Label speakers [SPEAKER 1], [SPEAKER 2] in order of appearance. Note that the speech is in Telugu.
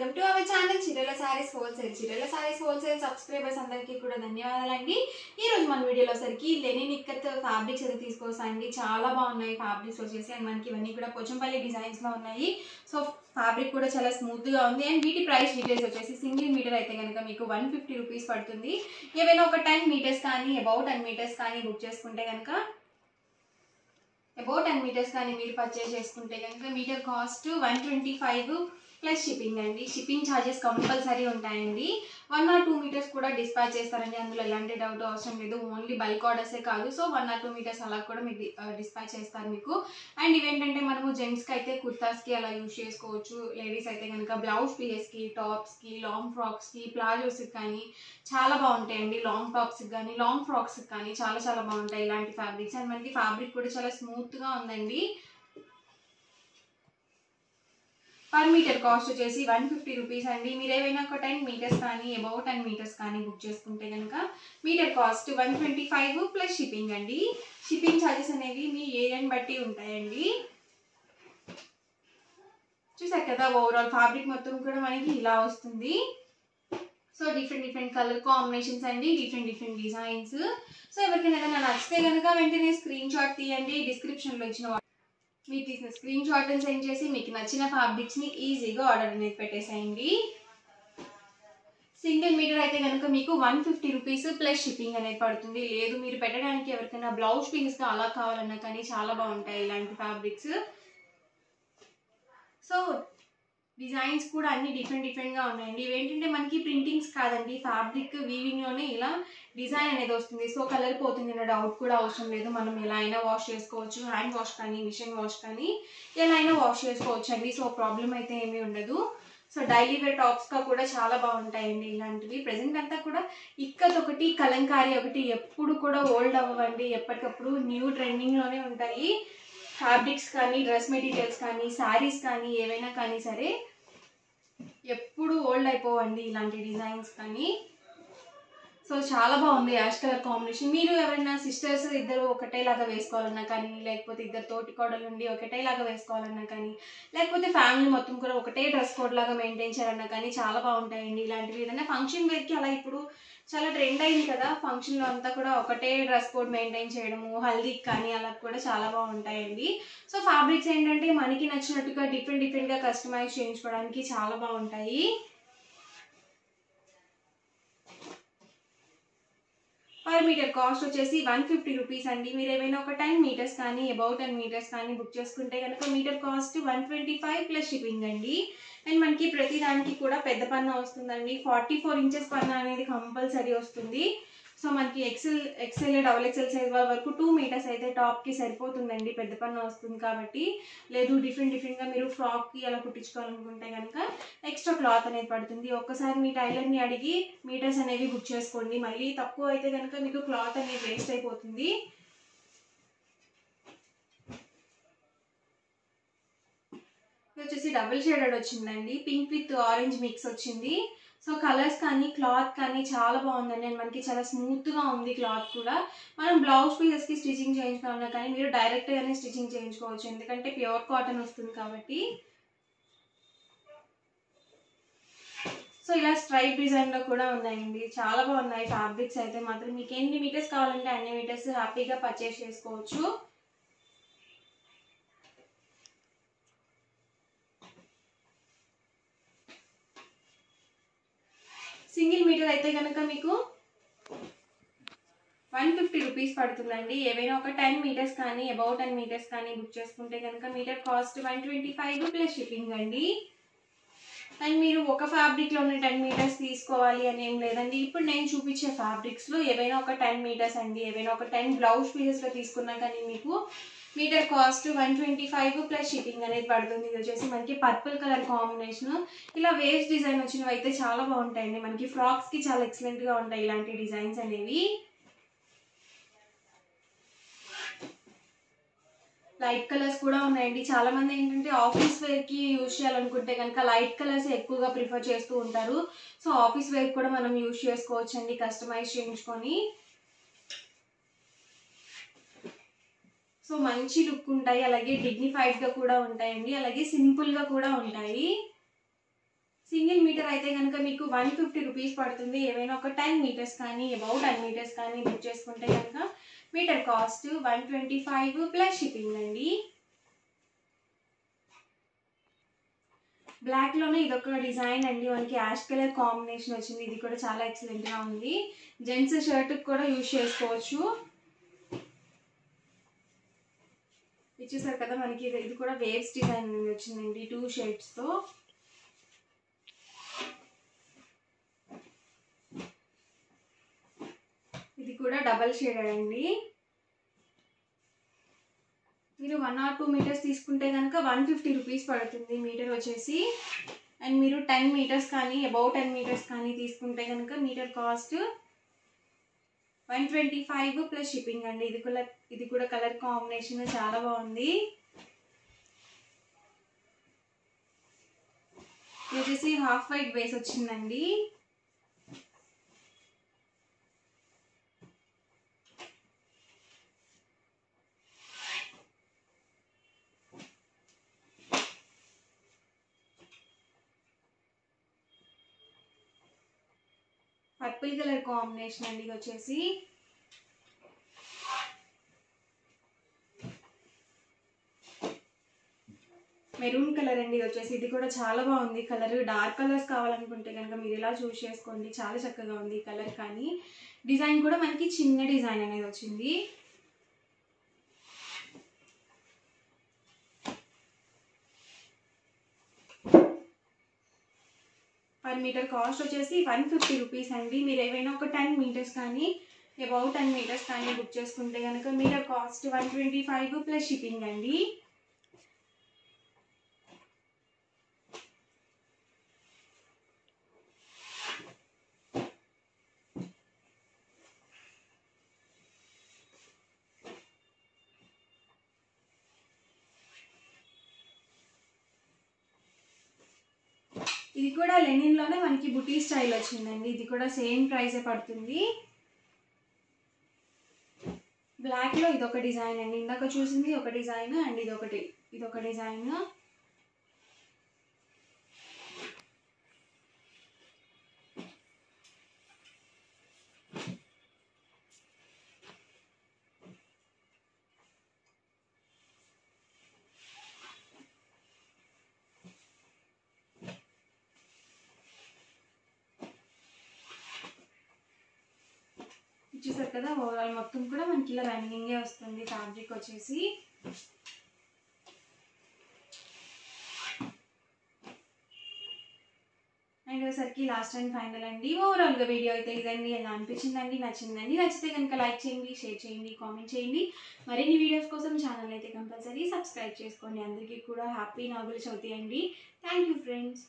[SPEAKER 1] welcome to our channel Chirala saris wholesale Chirala saris wholesale subscribers అందరికీ కూడా ధన్యవాదాలండి ఈ రోజు మన వీడియోలో సరికి లెనిన్ ఇక్కత్ ఫ్యాబ్రిక్స్ అయితే తీసుకొస్తాయండి చాలా బాగున్నాయి ఫ్యాబ్రిక్స్ వచ్చేసి అండ్ మనకి ఇవన్నీ కూడా పోచంపల్లి డిజైన్స్ లో ఉన్నాయి సో ఫ్యాబ్రిక్ కూడా చాలా స్మూత్ గా ఉంది అండ్ వీటి ప్రైస్ డీటెయిల్స్ వచ్చేసి సింగిల్ మీటర్ అయితే కనుక మీకు వన్ ఫిఫ్టీ రూపీస్ పడుతుంది ఏవైనా ఒక టెన్ మీటర్స్ కానీ అబౌట్ టెన్ మీటర్స్ కానీ బుక్ చేసుకుంటే కనుక అబౌట్ టెన్ మీటర్స్ కానీ మీరు పర్చేస్ చేసుకుంటే కనుక metre cost one twenty five plus shipping అండి షిప్పింగ్ ఛార్జెస్ కంపల్సరీ ఉంటాయండి వన్ ఆర్ టూ మీటర్స్ కూడా డిస్పాచ్ చేస్తారండి అందులో ఎలాంటి డౌట్ అవసరం లేదు ఓన్లీ బల్క్ ఆర్డర్సే కాదు so one or two metres అలా కూడా మీకు డిస్పాచ్ చేస్తారు మీకు అండ్ ఇవేంటంటే మనము జెంట్స్కి అయితే కుర్తాస్కి అలా యూజ్ చేసుకోవచ్చు లేడీస్ అయితే కనుక బ్లౌజ్ పీసెస్కి టాప్స్కి లాంగ్ ఫ్రాక్స్కి ప్లాజోస్కి కానీ చాలా బాగుంటాయండి లాంగ్ టాప్స్కి కానీ లాంగ్ ఫ్రాక్స్కి కానీ చాలా చాలా బాగుంటాయి ఇలాంటి ఫ్యాబ్రిక్స్ అండ్ మనకి ఫ్యాబ్రిక్ కూడా చాలా స్మూత్గా ఉందండి పర్ మీటర్ కాస్ట్ వచ్చేసి వన్ ఫిఫ్టీ రూపీస్ అండి మీరు ఏవైనా ఒక టెన్ మీటర్స్ కానీ అబౌట్ టెన్ మీటర్స్ కానీ బుక్ చేసుకుంటే కనుక metre cost one twenty five plus shipping అండి షిప్పింగ్ ఛార్జెస్ అనేవి మీ ఏరియాని బట్టి ఉంటాయండి చూసారు కదా ఓవరాల్ ఫ్యాబ్రిక్ మొత్తం కూడా మనకి ఇలా వస్తుంది so different different colour combinations అండి డిఫరెంట్ డిఫరెంట్ డిజైన్స్ సో ఎవరికైనా ఏదైనా నచ్చితే కనుక వెంటనే స్క్రీన్ షాట్ తీయండి డిస్క్రిప్షన్లో ఇచ్చిన వా- మీరు తీసిన స్క్రీన్ షాట్ సెండ్ చేసి మీకు నచ్చిన ఫ్యాబ్రిక్స్ని ఈజీగా ఆర్డర్ అనేది పెట్టేసేయండి సింగిల్ మీటర్ అయితే కనుక మీకు one fifty rupees plus shipping అనేది పడుతుంది లేదు మీరు పెట్టడానికి ఎవరికైనా బ్లౌజ్ పీసెస్గా అలా కావాలన్నా కానీ చాలా బాగుంటాయి ఇలాంటి ఫ్యాబ్రిక్స్ సో డిజైన్స్ కూడా అన్ని డిఫరెంట్ డిఫరెంట్గా ఉన్నాయండి ఇవేంటంటే మనకి ప్రింటింగ్స్ కాదండి ఫ్యాబ్రిక్ వీవింగ్లోనే ఇలా డిజైన్ అనేది వస్తుంది సో కలర్ పోతుంది అన్న డౌట్ కూడా అవసరం లేదు మనం ఎలా అయినా వాష్ చేసుకోవచ్చు హ్యాండ్ వాష్ కానీ మిషన్ వాష్ కానీ ఎలా అయినా వాష్ చేసుకోవచ్చు అండి సో ప్రాబ్లం అయితే ఏమీ ఉండదు సో డైలీ వేర్ టాప్స్గా కూడా చాలా బాగుంటాయండి ఇలాంటివి ప్రజెంట్ అంతా కూడా ఇక్కత్ ఒకటి కలంకారీ ఒకటి ఎప్పుడు కూడా ఓల్డ్ అవ్వండి ఎప్పటికప్పుడు న్యూ ట్రెండింగ్లోనే ఉంటాయి ఫ్యాబ్రిక్స్ కానీ డ్రెస్ మెటీరియల్స్ కానీ శారీస్ కానీ ఏవైనా కానీ సరే ఎప్పుడు ఓల్డ్ అయిపోవండి ఇలాంటి డిజైన్స్ కానీ సో చాలా బాగుంది యాష్ కలర్ కాంబినేషన్ మీరు ఎవరైనా సిస్టర్స్ ఇద్దరు ఒకటేలాగా వేసుకోవాలన్నా కానీ లేకపోతే ఇద్దరు తోటి కోడలు నుండి ఒకటేలాగా వేసుకోవాలన్నా కానీ లేకపోతే ఫ్యామిలీ మొత్తం కూడా ఒకటే డ్రెస్ కోడ్ లాగా మెయింటైన్ చేయాలన్నా కానీ చాలా బాగుంటాయండి ఇలాంటివి ఏదైనా ఫంక్షన్ వేర్కి అలా ఇప్పుడు చాలా ట్రెండ్ అయింది కదా ఫంక్షన్లో అంతా కూడా ఒకటే డ్రెస్ కోడ్ మెయింటైన్ చేయడము హల్దీకి కానీ అలా కూడా చాలా బాగుంటాయండి సో ఫ్యాబ్రిక్స్ ఏంటంటే మనకి నచ్చినట్టుగా డిఫరెంట్ డిఫరెంట్గా కస్టమైజ్ చేయించుకోవడానికి చాలా బాగుంటాయి పర్ మీటర్ కాస్ట్ వచ్చేసి వన్ ఫిఫ్టీ రూపీస్ అండి మీరు ఏమైనా ఒక టెన్ మీటర్స్ కానీ అబౌట్ టెన్ మీటర్స్ కానీ బుక్ చేసుకుంటే కనుక metre cost one twenty five plus shipping అండి అండ్ మనకి ప్రతి దానికి కూడా పెద్ద పన్న వస్తుందండి ఫార్టీ ఫోర్ ఇంచెస్ పన్న అనేది కంపల్సరీ వస్తుంది సో మనకి XL XL double XL size వరకు టూ మీటర్స్ అయితే టాప్కి సరిపోతుందండి పెద్ద పన్న వస్తుంది కాబట్టి లేదు డిఫరెంట్ డిఫరెంట్గా మీరు ఫ్రాక్కి అలా కుట్టించుకోవాలనుకుంటే కనుక ఎక్స్ట్రా క్లాత్ అనేది పడుతుంది ఒక్కసారి మీ టైలర్ని అడిగి మీటర్స్ అనేవి బుక్ చేసుకోండి మళ్ళీ తక్కువ అయితే కనుక మీకు క్లాత్ అనేది వేస్ట్ అయిపోతుంది ఇది వచ్చేసి డబుల్ షేడెడ్ వచ్చిందండి పింక్ విత్ ఆరెంజ్ మిక్స్ వచ్చింది సో కలర్స్ కానీ క్లాత్ కానీ చాలా బాగుందండి అండ్ మనకి చాలా స్మూత్గా ఉంది క్లాత్ కూడా మనం బ్లౌజ్ పీసెస్కి స్టిచ్చింగ్ చేయించుకోవాలన్నా కానీ మీరు డైరెక్ట్గానే స్టిచ్చింగ్ చేయించుకోవచ్చు ఎందుకంటే ప్యూర్ కాటన్ వస్తుంది కాబట్టి సో ఇలా స్ట్రైప్ డిజైన్లో కూడా ఉన్నాయండి చాలా బాగున్నాయి ఫ్యాబ్రిక్స్ అయితే మాత్రం మీకు ఎన్ని మీటర్స్ కావాలంటే అన్ని మీటర్స్ హ్యాపీగా పర్చేస్ చేసుకోవచ్చు సింగిల్ మీటర్ అయితే కనుక మీకు వన్ ఫిఫ్టీ రూపీస్ పడుతుందండి ఏవైనా ఒక టెన్ మీటర్స్ కానీ అబౌట్ టెన్ మీటర్స్ కానీ బుక్ చేసుకుంటే కనుక metre cost one twenty five plus shipping అండి అండ్ మీరు ఒక ఫ్యాబ్రిక్లో ఉన్న టెన్ మీటర్స్ తీసుకోవాలి అని ఏం లేదండి ఇప్పుడు నేను చూపించే ఫ్యాబ్రిక్స్లో ఏవైనా ఒక టెన్ మీటర్స్ అండి ఏవైనా ఒక టెన్ బ్లౌజ్ పీసెస్లో తీసుకున్నా కానీ మీకు meter cost one twenty five plus shipping అనేది పడుతుంది ఇది వచ్చేసి మనకి పర్పుల్ కలర్ కాంబినేషన్ ఇలా వేస్ట్ డిజైన్ వచ్చినవి అయితే చాలా బాగుంటాయండి మనకి ఫ్రాక్స్కి చాలా ఎక్సలెంట్గా ఉంటాయి ఇలాంటి డిజైన్స్ అనేవి లైట్ కలర్స్ కూడా ఉన్నాయండి చాలా మంది ఏంటంటే ఆఫీస్ వేర్కి యూజ్ చేయాలనుకుంటే కనుక లైట్ కలర్స్ ఎక్కువగా ప్రిఫర్ చేస్తూ ఉంటారు సో ఆఫీస్ వేర్ కూడా మనం యూజ్ చేసుకోవచ్చు అండి కస్టమైజ్ చేయించుకొని సో మంచి లుక్ ఉంటాయి అలాగే డిగ్నిఫైడ్గా కూడా ఉంటాయండి అలాగే సింపుల్గా కూడా ఉంటాయి సింగిల్ మీటర్ అయితే కనుక మీకు వన్ ఫిఫ్టీ రూపీస్ పడుతుంది ఏవైనా ఒక టెన్ మీటర్స్ కానీ అబౌట్ టెన్ మీటర్స్ కానీ బుక్ చేసుకుంటే కనుక metre cost one twenty five plus shipping అండి బ్లాక్లోనే ఇదొక డిజైన్ అండి మనకి యాష్ కలర్ కాంబినేషన్ వచ్చింది ఇది కూడా చాలా ఎక్సలెంట్గా ఉంది జెంట్స్ షర్ట్కి కూడా యూజ్ చేసుకోవచ్చు ఇచ్చేసారు కదా మనకి ఇది ఇది కూడా వేవ్స్ డిజైన్ వచ్చిందండి టూ షేడ్స్తో ఇది కూడా డబల్ షేడెడ్ అండి మీరు వన్ ఆర్ టూ మీటర్స్ తీసుకుంటే కనుక వన్ ఫిఫ్టీ రూపీస్ పడుతుంది మీటర్ వచ్చేసి అండ్ మీరు టెన్ మీటర్స్ కానీ అబౌవ్ టెన్ మీటర్స్ కానీ తీసుకుంటే కనుక metre cost one twenty five plus shipping అండి ఇది కూడా ఇది కూడా కలర్ కాంబినేషన్ చాలా బాగుంది ఇది వచ్చేసి హాఫ్ వైట్ బేస్ వచ్చిందండి పర్పుల్ కలర్ కాంబినేషన్ అండి ఇది వచ్చేసి మెరూన్ కలర్ అండి ఇది వచ్చేసి ఇది కూడా చాలా బాగుంది కలర్ డార్క్ కలర్స్ కావాలనుకుంటే కనుక మీరు ఇలా చూస్ చేసుకోండి చాలా చక్కగా ఉంది కలర్ కానీ డిజైన్ కూడా మనకి చిన్న డిజైన్ అనేది వచ్చింది పర్ మీటర్ కాస్ట్ వచ్చేసి వన్ ఫిఫ్టీ రూపీస్ అండి మీరు ఏవైనా ఒక టెన్ మీటర్స్ కానీ అబౌట్ టెన్ మీటర్స్ కానీ బుక్ చేసుకుంటే కనుక metre cost one twenty five plus shipping అండి ఇది కూడా లెనిన్లోనే మనకి బుటీ స్టైల్ వచ్చిందండి ఇది కూడా సేమ్ ప్రైసే పడుతుంది బ్లాక్లో ఇదొక డిజైన్ అండి ఇందాక చూసింది ఒక డిజైన్ అండ్ ఇదొకటి ఇదొక డిజైన్ చూసారు కదా ఓవరాల్ మొత్తం కూడా మనకి ఇలా రన్నింగే వస్తుంది ఫ్యాబ్రిక్ వచ్చేసి అండ్ వచ్చేసరికి లాస్ట్ అండ్ ఫైనల్ అండి ఓవరాల్గా వీడియో అయితే ఇదండి ఎలా అనిపించిందండి నచ్చిందండి నచ్చితే కనుక లైక్ చేయండి షేర్ చేయండి కామెంట్ చేయండి మరిన్ని వీడియోస్ కోసం ఛానల్ అయితే కంపల్సరీ సబ్స్క్రైబ్ చేసుకోండి అందరికీ కూడా హ్యాపీ నాగుల చవితి అండి థ్యాంక్ యూ ఫ్రెండ్స్